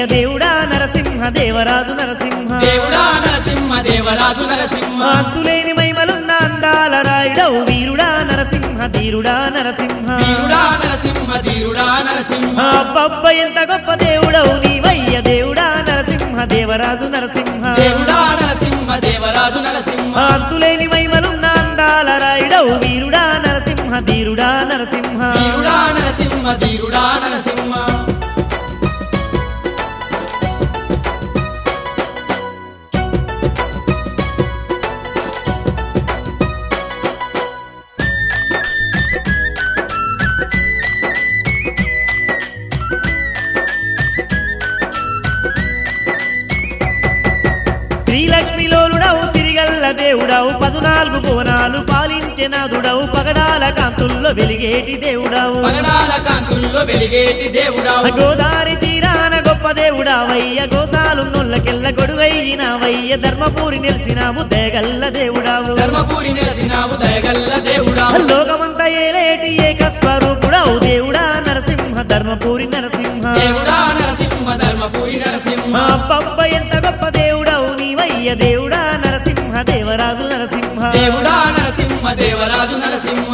దేవుడా నరసింహ దేవరాజు నరసింహ దేవుడా నరసింహ దేవరాజు నరసింహ అంతులేని మైమలున్న అందాల రాయుడవు వీరుడా నరసింహ ధీరుడా నరసింహ వీరుడా నరసింహ ధీరుడా నరసింహ అబ్బబ్బ ఎంత గొప్ప దేవుడవు నీవయ్య దేవుడా నరసింహ దేవరాజు నరసింహ దేవుడా నరసింహ దేవరాజు నరసింహ అంతులేని మైమలున్న అందాల రాయుడవు వీరుడా నరసింహ ధీరుడా నరసింహ వీరుడా నరసింహ ధీరుడా నరసింహ శ్రీలక్ష్మిలోలుడవు సిరిగల్ల దేవుడవు పదునాలుగు భువనాలు పాలించే నాదుడవు పగడాల కాంతుల్లో వెలిగేటి దేవుడవు పగడాల కాంతుల్లో వెలిగేటి దేవుడావు గోదారి తీరాన గొప్ప దేవుడావయ్య గోసాలు నొల్లకెల్ల గొడుగయ్యినావయ్య ధర్మపూరి నిలిసినాము దేగల్ల దేవుడావు ధర్మపురి నెలసినావు దయగల్ల దేవుడావు లోకమంతా ఏలేటి ఏకస్వరూపుడవు దేవుడా నరసింహ ధర్మపూరి నరసింహ దేవుడా నరసింహ ధర్మపురి నరసింహ మా పబ్బ ఎంత గొప్ప దేవుడవు నీవయ్య దేవుడా నరసింహ దేవరాజు నరసింహ దేవుడా నరసింహ దేవరాజు నరసింహ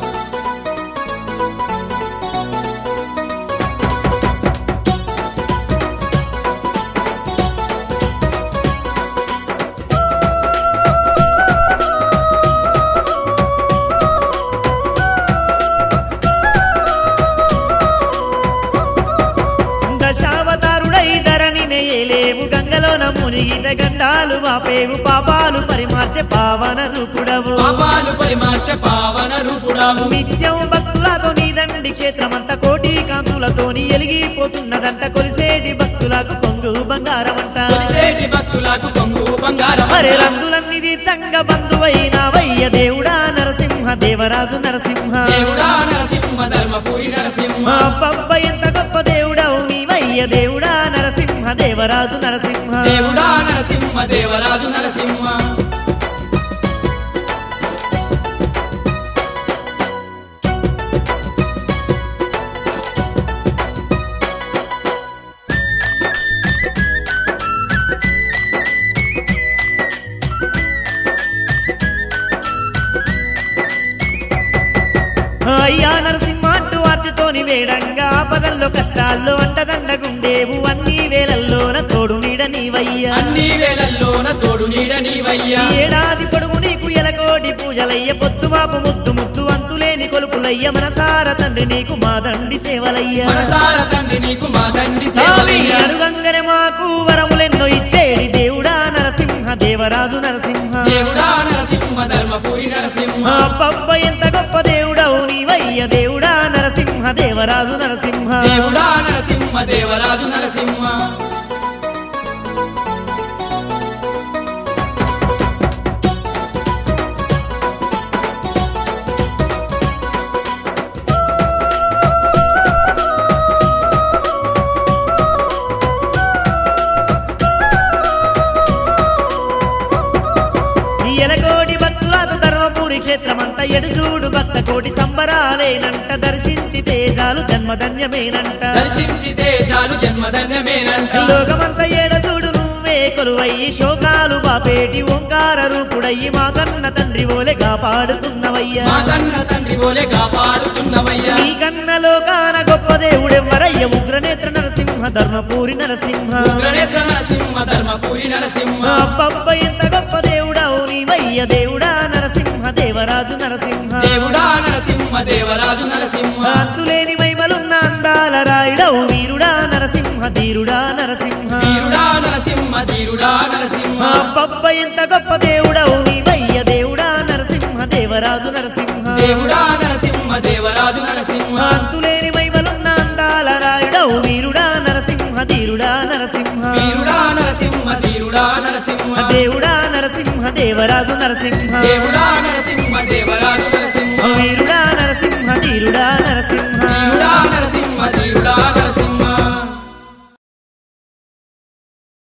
దశావతారుడై ధరణి నేయలేవు గంగలోన మునిగిత గండాలు వాపేవు పాపాలు పరిమార్చే పావన రూపుడవు పాపాలు పరిమార్చ పావన రూపుడావు నిత్యం భక్తులతో నీ దండి క్షేత్రమంత కోటి కాంతులతోని ఎలిగిపోతున్నదంట కొలిసేటి భక్తులకు కొంగు బంగారమంట కొలిసేటి భక్తులకు కొంగు బంగారం మరి రందులన్నీ తీర్థంగ బంధువైన వయ్య దేవుడా నరసింహ దేవరాజు నరసింహ దేవుడా నరసింహ ధర్మపురి నరసింహ మా పబ్బ ఎంత గొప్ప దేవుడవు నీవయ్య దేవుడా నరసింహ దేవరాజు నరసింహ దేవుడా నరసింహ దేవరాజు నరసింహ అయ్యా నరసింహ అంటూ ఆర్తితోని వేడంగా ఆపదల్లో కష్టాల్లో అంటదండగుండేవు అన్ని వేలల్లోన తోడు నీడ నీవయ్యా అన్ని వేళల్లోన తోడు నీడ నీవయ్యా ఈ ఏడాది పొడుగు నీకు ఎలకోటి పూజలయ్య పొద్దు మాపు ముద్దు ముద్దు అంతులేని కొలుపులయ్య మనసార తండ్రి నీకు మా దండి సేవలయ్యా మనసార తండ్రి నీకు మా తండ్రి స్వామి సేవలయ్యా అడుగంగర మాకు వరములెన్నో ఇచ్చేడి దేవుడా నరసింహ దేవరాజు నరసింహ దేవుడా నరసింహ ధర్మపురి నరసింహ మా పబ్బ ఎంత గొప్ప దేవుడవు నీవయ్య దేవుడా నరసింహ దేవరాజు నరసింహ దేవుడా నరసింహ దేవరాజు నరసింహ ఈ ఎలకోటి భక్తులతో ధర్మపురి క్షేత్రమంతా ఎడుచూడు భక్త కోటి సంబరాలేనంట దర్శించి తేజాలు జన్మధన్యమేనంట దర్శించితే చాలు జన్మధన్యమేనంట లోకమంతా ఏడచూడు నువ్వే కొలువయ్యి శోకాలు బాపేటి ఓంకార రూపుడయ్యి మా కన్న తండ్రి ఓలే కాపాడుతున్నవయ్యా మా కన్న తండ్రి ఓలే కాపాడుతున్నవయ్యా నీ కన్న లోకాన గొప్ప దేవుడెవ్వరయ్య ఉగ్రనేత్ర నరసింహ ధర్మపూరి నరసింహ ఉగ్రనేత్ర నరసింహ ధర్మపురి నరసింహ అబ్బబ్బ ఎంత గొప్ప దేవుడవు నీవయ్య దేవుడా నరసింహ దేవరాజు నరసింహ దేవుడా నరసింహ దేవరాజు నరసింహ అంతులేని మైమలున్న అందాల రాయుడవు వీరుడా నరసింహ ధీరుడా నరసింహ వీరుడా నరసింహ ధీరుడా నరసింహ అబ్బబ్బ ఎంత గొప్ప దేవుడవు నీవయ్య దేవుడా నరసింహ దేవరాజు నరసింహ దేవుడా నరసింహ దేవరాజు నరసింహ అంతులేని మైమలున్న అందాల రాయుడవు వీరుడా నరసింహ ధీరుడా నరసింహ వీరుడా నరసింహ ధీరుడా నరసింహ దేవుడా నరసింహ దేవరాజు నరసింహ దేవుడా నరసింహ